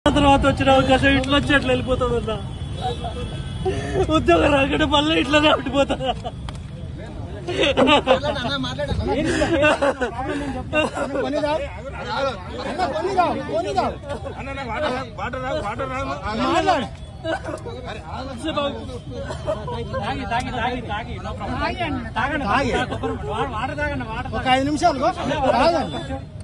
తర్వాత వచ్చిన అవకాశం ఇట్లా వచ్చి అట్లా వెళ్ళిపోతుంది అన్న ఉద్యోగం రాకుండా మళ్ళీ ఇట్లానే అట్టిపోతుందా ఒక ఐదు నిమిషాలు తాగండి.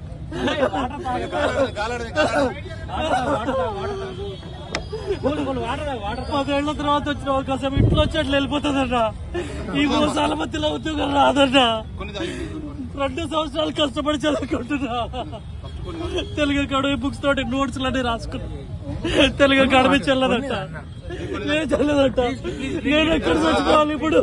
పదేళ్ల తర్వాత వచ్చిన అవకాశం ఇట్లా వచ్చి అట్లా వెళ్ళిపోతుందన్న ఈ మోసాల మధ్యలో ఉద్యోగం రాదన్న రెండు సంవత్సరాలు కష్టపడి చదువుకుంటున్నా తెలుగు అకాడమీ బుక్స్ తోటి నోట్స్ అన్ని రాసుకున్నా తెలుగు అకాడమీ చెల్లదంట నేను చెల్లదంట నేను ఎక్కడ చచ్చిపోవాలి ఇప్పుడు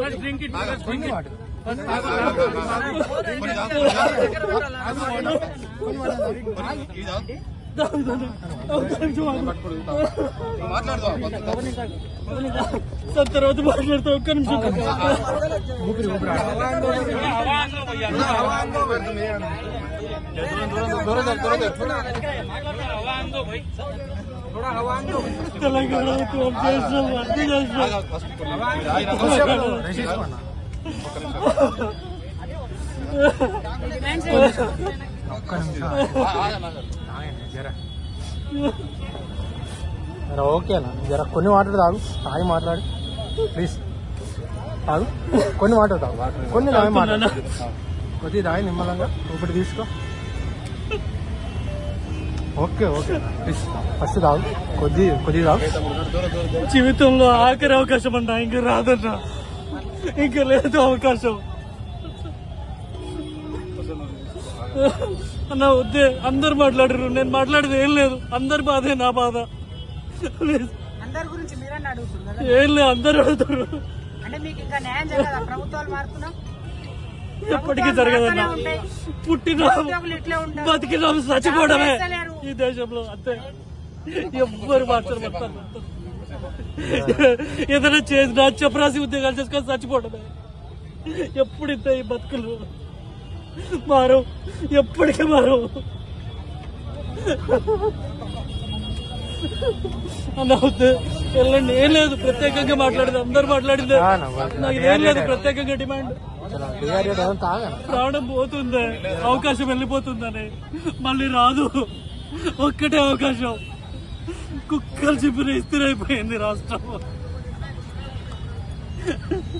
సార్ తర్వాత మాట్లాడతా ఒక్క నిమిషం తెలంగాణ ఉద్యమం చేసినాం అన్ని చేసినాం ఒక్క నిమిషం ఆగండి, జర జర ఓకేనా జర కొన్ని మాటలు తాగు తాగి మాట్లాడు ప్లీజ్ తాగు కొన్ని మాటలు తాగు కొన్ని తాగి మాట్లాడు కొద్ది తాగి నిమ్మలంగా ఒకటి తీసుకో ఓకే ఓకే ప్లీజ్ ఫస్ట్ తాగు కొద్ది కొద్ది తాగు జీవితంలో ఆఖరి అవకాశం అన్నా ఇంక రాదన్నా ఇంక లేదు అవకాశం అన్న వద్దే అందరు మాట్లాడరు నేను మాట్లాడేది ఏం లేదు అందరి బాధే నా బాధ ప్లీజ్. అందరి గురించి మీరన్నా అడుగుతున్నారు ఏం లేదు అందరు అడుగుతారు అంటే మీకు ఇంకా న్యాయం జరగదా ప్రభుత్వాలు మారుతున్నాం ఎప్పటికీ జరగదన్న పుట్టిన ఉద్యోగులు ఇట్లే ఉంటారు బతికిన చచ్చిపోవడమే చేస్తలేరు. ఈ దేశంలో అంతే ఎవ్వరు మార్చరు మొత్తం ఏదైనా చేసినా చెప్పరాసి ఉద్యోగాలు చేసుకొని చచ్చిపోవడమే ఎప్పుడు ఇంత ఈ బతుకులు మారు ఎప్పటికీ మారు అన్న వద్దు వెళ్ళండి ఏం లేదు ప్రత్యేకంగా మాట్లాడదు అందరు మాట్లాడిందే ఆ, నా వద్దు. నాకు ఇదేం లేదు ప్రత్యేకంగా డిమాండ్ చాలా డిహైడ్రేట్ ఏమైనా తాగండి ప్రాణం పోతుంది అవకాశం వెళ్ళిపోతుందని మళ్ళీ రాదు ఒక్కటే అవకాశం కుక్కలు చెప్పిన ఇస్తిరైపోయింది రాష్ట్రం